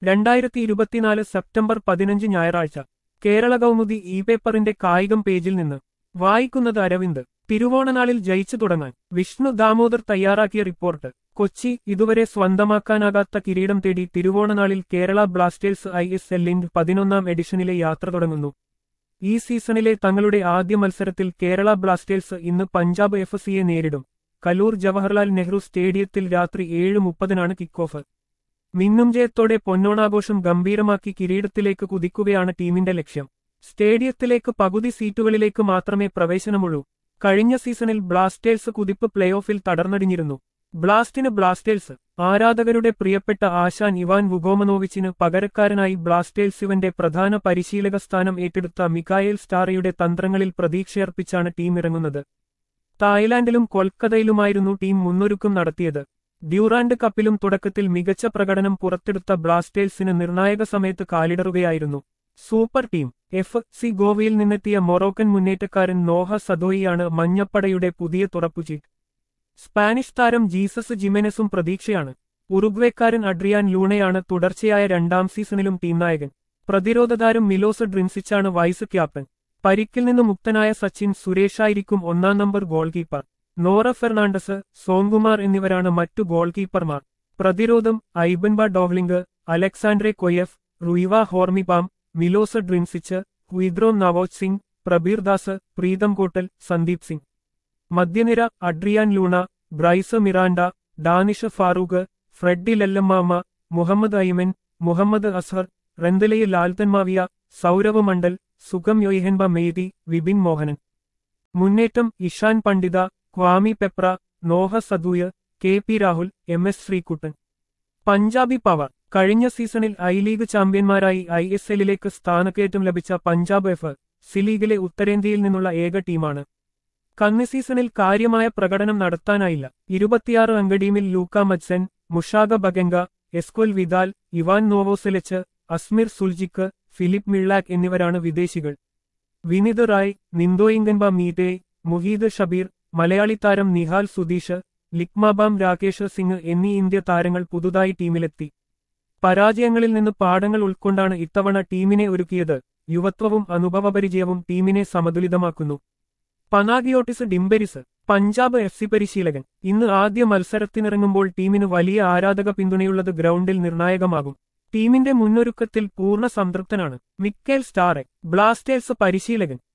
രണ്ടായിരത്തി ഇരുപത്തിനാല് സെപ്റ്റംബർ പതിനഞ്ച് ഞായറാഴ്ച കേരള കൗമുദി ഇ പേപ്പറിന്റെ കായികം പേജിൽ നിന്ന് വായിക്കുന്നത് അരവിന്ദ് തിരുവോണനാളിൽ ജയിച്ചു തുടങ്ങാൻ വിഷ്ണു ദാമോദർ തയ്യാറാക്കിയ റിപ്പോർട്ട് കൊച്ചി ഇതുവരെ സ്വന്തമാക്കാനാകാത്ത കിരീടം തേടി തിരുവോണനാളിൽ കേരള ബ്ലാസ്റ്റേഴ്സ് ഐ എസ് എല്ലിന്റെ പതിനൊന്നാം എഡിഷനിലെ യാത്ര തുടങ്ങുന്നു ഈ സീസണിലെ തങ്ങളുടെ ആദ്യ മത്സരത്തിൽ കേരള ബ്ലാസ്റ്റേഴ്സ് ഇന്ന് പഞ്ചാബ് എഫ് സിയെ നേരിടും കലൂർ ജവഹർലാൽ നെഹ്റു സ്റ്റേഡിയത്തിൽ രാത്രി ഏഴ് മുപ്പതിനാണ് കിക്ക് ഓഫ് മിന്നും ജയത്തോടെ പൊന്നോണാഘോഷം ഗംഭീരമാക്കി കിരീടത്തിലേക്ക് കുതിക്കുകയാണ് ടീമിന്റെ ലക്ഷ്യം സ്റ്റേഡിയത്തിലേക്ക് പകുതി സീറ്റുകളിലേക്ക് മാത്രമേ പ്രവേശനമുള്ളൂ കഴിഞ്ഞ സീസണിൽ ബ്ലാസ്റ്റേഴ്സ് കുതിപ്പ് പ്ലേ ഓഫിൽ തടർന്നടിഞ്ഞിരുന്നു ബ്ലാസ്റ്റിന് ബ്ലാസ്റ്റേഴ്സ് ആരാധകരുടെ പ്രിയപ്പെട്ട ആശാൻ ഇവാൻ വുഗോമനോവിച്ചിന് പകരക്കാരനായി ബ്ലാസ്റ്റേഴ്സ് ഇവന്റെ പ്രധാന പരിശീലക സ്ഥാനം ഏറ്റെടുത്ത മിക്കായേൽ സ്റ്റാറയുടെ തന്ത്രങ്ങളിൽ പ്രതീക്ഷയർപ്പിച്ചാണ് ടീം ഇറങ്ങുന്നത് തായ്ലാന്റിലും കൊൽക്കത്തയിലുമായിരുന്നു ടീം മുന്നൊരുക്കം നടത്തിയത് ഡ്യൂറാൻഡ് കപ്പിലും തുടക്കത്തിൽ മികച്ച പ്രകടനം പുറത്തെടുത്ത ബ്ലാസ്റ്റേഴ്സിന് നിർണായക സമയത്ത് കാലിടറുകയായിരുന്നു സൂപ്പർ ടീം എഫ് സി ഗോവയിൽ നിന്നെത്തിയ മൊറോക്കൻ മുന്നേറ്റക്കാരൻ നോഹ സദോയിയാണ് മഞ്ഞപ്പടയുടെ പുതിയ തുറപ്പുചീട്ട് സ്പാനിഷ് താരം ജീസസ് ജിമെനസും പ്രതീക്ഷയാണ് ഉറുഗ്വേക്കാരൻ അഡ്രിയാൻ ലൂണയാണ് തുടർച്ചയായ രണ്ടാം സീസണിലും ടീം നായകൻ പ്രതിരോധ താരം മിലോസ് ഡ്രിൻസിച്ചാണ് വൈസ് ക്യാപ്റ്റൻ പരിക്കിൽ നിന്ന് മുക്തനായ സച്ചിൻ സുരേഷായിരിക്കും ഒന്നാം number goalkeeper Nora Fernandes Somkumar എന്നിവരാണ് മറ്റു ഗോൾ കീപ്പർമാർ പ്രതിരോധം Aibanbha Dohling Alexandre Coeff Ruivah Hormipam Milos Drincic Huidrom Naocha Singh Prabir Das Pritam Kotal Sandeep Singh മധ്യനിര അഡ്രിയാൻ ലൂണ ബ്രൈസ് മിറാൻഡ ഡാനിഷ് ഫാറൂഖ് ഫ്രെഡി ലെല്ലമ്മാമ മുഹമ്മദ് ഐമൻ മുഹമ്മദ് അസ്ഹർ റെന്തലയിൽ ലാൽത്തൻമാവിയ സൗരവ് മണ്ഡൽ സുഗം യൊയ്ഹൻബ മെയ്തി വിപിൻ മോഹനൻ മുന്നേറ്റം Ishan Pandita Kwame Peprah Noah Sadaoui K P Rahul M S Sreekuttan Punjabi power കഴിഞ്ഞ സീസണിൽ ഐ ലീഗ് ചാമ്പ്യന്മാരായി ഐ എസ് എല്ലിലേക്ക് സ്ഥാനക്കയറ്റം ലഭിച്ച പഞ്ചാബ് എഫ് സി ലീഗിലെ ഉത്തരേന്ത്യയിൽ നിന്നുള്ള ഏക ടീമാണ് കന്നി സീസണിൽ കാര്യമായ പ്രകടനം നടത്താനായില്ല ഇരുപത്തിയാറ് അംഗ ടീമിൽ Luka Majcen Mushaga Bakenga Ezequiel Vidal Ivan Novoselec Asmir Suljic Filip Mirzljak എന്നിവരാണ് വിദേശികൾ വിനിത് റായ് നിന്തോയിങ്കൻബ മീതെ മുഹീദ് ഷബീർ മലയാളി താരം നിഹാൽ സുധീഷ് ലിക്മാബാം രാകേഷ് സിംഗ് എന്നീ ഇന്ത്യ താരങ്ങൾ പുതുതായി ടീമിലെത്തി പരാജയങ്ങളിൽ നിന്ന് പാഠങ്ങൾ ഉൾക്കൊണ്ടാണ് ഇത്തവണ ടീമിനെ ഒരുക്കിയത് യുവത്വവും അനുഭവപരിചയവും ടീമിനെ സമതുലിതമാക്കുന്നു Panagiotis Dilmperis Punjab F C പരിശീലകൻ ഇന്ന് ആദ്യ മത്സരത്തിനിറങ്ങുമ്പോൾ ടീമിന് വലിയ ആരാധക പിന്തുണയുള്ളത് ഗ്രൗണ്ടിൽ നിർണായകമാകും ടീമിന്റെ മുന്നൊരുക്കത്തിൽ പൂർണ്ണ സംതൃപ്തനാണ് മിക്കേൽ സ്റ്റാറെ ബ്ലാസ്റ്റേഴ്സ് പരിശീലകൻ